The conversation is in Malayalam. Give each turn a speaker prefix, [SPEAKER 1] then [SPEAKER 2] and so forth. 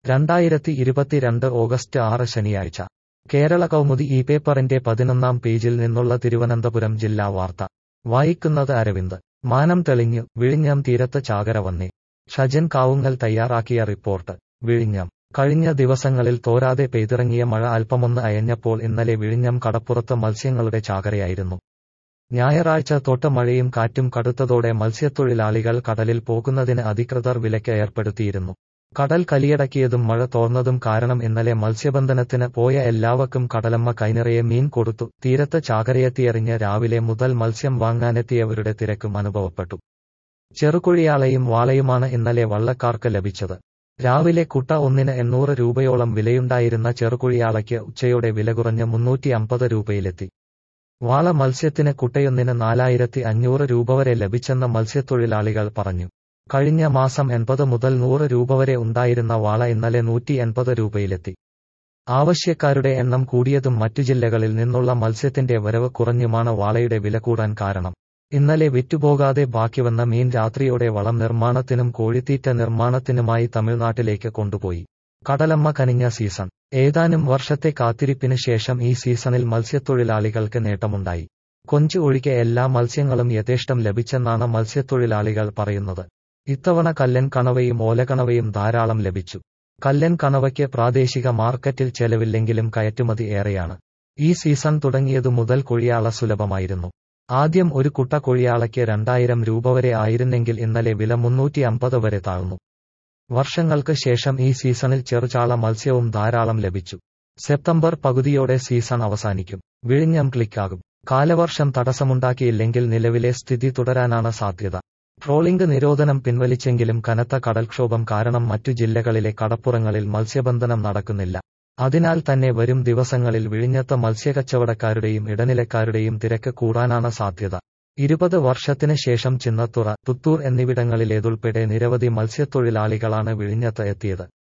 [SPEAKER 1] രണ്ടായിരത്തി ഇരുപത്തിരണ്ട് ഓഗസ്റ്റ് ആറ് ശനിയാഴ്ച കേരള കൗമുദി ഈ പേപ്പറിന്റെ പതിനൊന്നാം പേജിൽ നിന്നുള്ള തിരുവനന്തപുരം ജില്ലാ വാർത്ത വായിക്കുന്നത് അരവിന്ദ് മാനം തെളിഞ്ഞു വിഴിഞ്ഞം തീരത്ത് ചാകര വന്നി ഷജൻ കാവുങ്ങൽ തയ്യാറാക്കിയ റിപ്പോർട്ട് വിഴിഞ്ഞം കഴിഞ്ഞ ദിവസങ്ങളിൽ തോരാതെ പെയ്തിറങ്ങിയ മഴ അല്പമൊന്ന് അയഞ്ഞപ്പോൾ ഇന്നലെ വിഴിഞ്ഞം കടപ്പുറത്ത് മത്സ്യങ്ങളുടെ ചാകരയായിരുന്നു ഞായറാഴ്ച തൊട്ട് മഴയും കാറ്റും കടുത്തതോടെ മത്സ്യത്തൊഴിലാളികൾ കടലിൽ പോകുന്നതിന് അധികൃതർ വിലക്ക് ഏർപ്പെടുത്തിയിരുന്നു കടൽ കലിയടക്കിയതും മഴ തോർന്നതും കാരണം ഇന്നലെ മത്സ്യബന്ധനത്തിന് പോയ എല്ലാവർക്കും കടലമ്മ കൈനിറയെ മീൻ കൊടുത്തു തീരത്ത് ചാകരയെത്തിയെറിഞ്ഞ് രാവിലെ മുതൽ മത്സ്യം വാങ്ങാനെത്തിയവരുടെ തിരക്കും അനുഭവപ്പെട്ടു ചെറുകുഴിയാളയും വാളയുമാണ് ഇന്നലെ വള്ളക്കാർക്ക് ലഭിച്ചത് രാവിലെ കുട്ട ഒന്നിന് എണ്ണൂറ് രൂപയോളം വിലയുണ്ടായിരുന്ന ചെറുകുഴിയാളയ്ക്ക് ഉച്ചയോടെ വില കുറഞ്ഞ് മുന്നൂറ്റി അമ്പത് രൂപയിലെത്തി വാള മത്സ്യത്തിന് കുട്ടയൊന്നിന് നാലായിരത്തി അഞ്ഞൂറ് രൂപ വരെ ലഭിച്ചെന്ന് മത്സ്യത്തൊഴിലാളികൾ പറഞ്ഞു കഴിഞ്ഞ മാസം എൺപത് മുതൽ നൂറ് രൂപ വരെ ഉണ്ടായിരുന്ന വാള ഇന്നലെ നൂറ്റി എൺപത് രൂപയിലെത്തി ആവശ്യക്കാരുടെ എണ്ണം കൂടിയതും മറ്റു ജില്ലകളിൽ നിന്നുള്ള മത്സ്യത്തിന്റെ വരവ് കുറഞ്ഞുമാണ് വാളയുടെ വില കൂടാൻ കാരണം ഇന്നലെ വിറ്റുപോകാതെ ബാക്കിവന്ന മീൻ രാത്രിയോടെ വളം നിർമ്മാണത്തിനും കോഴിത്തീറ്റ നിർമ്മാണത്തിനുമായി തമിഴ്നാട്ടിലേക്ക് കൊണ്ടുപോയി കടലമ്മ കനിഞ്ഞ സീസൺ ഏതാനും വർഷത്തെ കാത്തിരിപ്പിന് ശേഷം ഈ സീസണിൽ മത്സ്യത്തൊഴിലാളികൾക്ക് നേട്ടമുണ്ടായി കൊഞ്ച് ഒഴികെ എല്ലാ മത്സ്യങ്ങളും യഥേഷ്ടം ലഭിച്ചെന്നാണ് മത്സ്യത്തൊഴിലാളികൾ പറയുന്നത് ഇത്തവണ കല്ലൻ കണവയും ഓലകണവയും ധാരാളം ലഭിച്ചു കല്ലൻ കണവയ്ക്ക് പ്രാദേശിക മാർക്കറ്റിൽ ചെലവില്ലെങ്കിലും കയറ്റുമതി ഏറെയാണ് ഈ സീസൺ തുടങ്ങിയതു മുതൽ കൊഴിയാള സുലഭമായിരുന്നു ആദ്യം ഒരു കുട്ട കൊഴിയാളയ്ക്ക് രണ്ടായിരം രൂപ വരെ ആയിരുന്നെങ്കിൽ ഇന്നലെ വില മുന്നൂറ്റി അമ്പത് വരെ താഴ്ന്നു വർഷങ്ങൾക്ക് ശേഷം ഈ സീസണിൽ ചെറുചാള മത്സ്യവും ധാരാളം ലഭിച്ചു സെപ്റ്റംബർ പകുതിയോടെ സീസൺ അവസാനിക്കും വിഴിഞ്ഞം ക്ലിക്കാകും കാലവർഷം തടസ്സമുണ്ടാക്കിയില്ലെങ്കിൽ നിലവിലെ സ്ഥിതി തുടരാനാണ് സാധ്യത ട്രോളിംഗ് നിരോധനം പിൻവലിച്ചെങ്കിലും കനത്ത കടൽക്ഷോഭം കാരണം മറ്റു ജില്ലകളിലെ കടപ്പുറങ്ങളിൽ മത്സ്യബന്ധനം നടക്കുന്നില്ല അതിനാൽ തന്നെ വരും ദിവസങ്ങളിൽ വിഴിഞ്ഞത്ത് മത്സ്യക്കച്ചവടക്കാരുടെയും ഇടനിലക്കാരുടെയും തിരക്ക് കൂടാനാണ് സാധ്യത ഇരുപത് വർഷത്തിന് ശേഷം ചിന്നത്തുറ പുത്തൂർ എന്നിവിടങ്ങളിലേതുൾപ്പെടെ നിരവധി മത്സ്യത്തൊഴിലാളികളാണ് വിഴിഞ്ഞത്ത് എത്തിയത്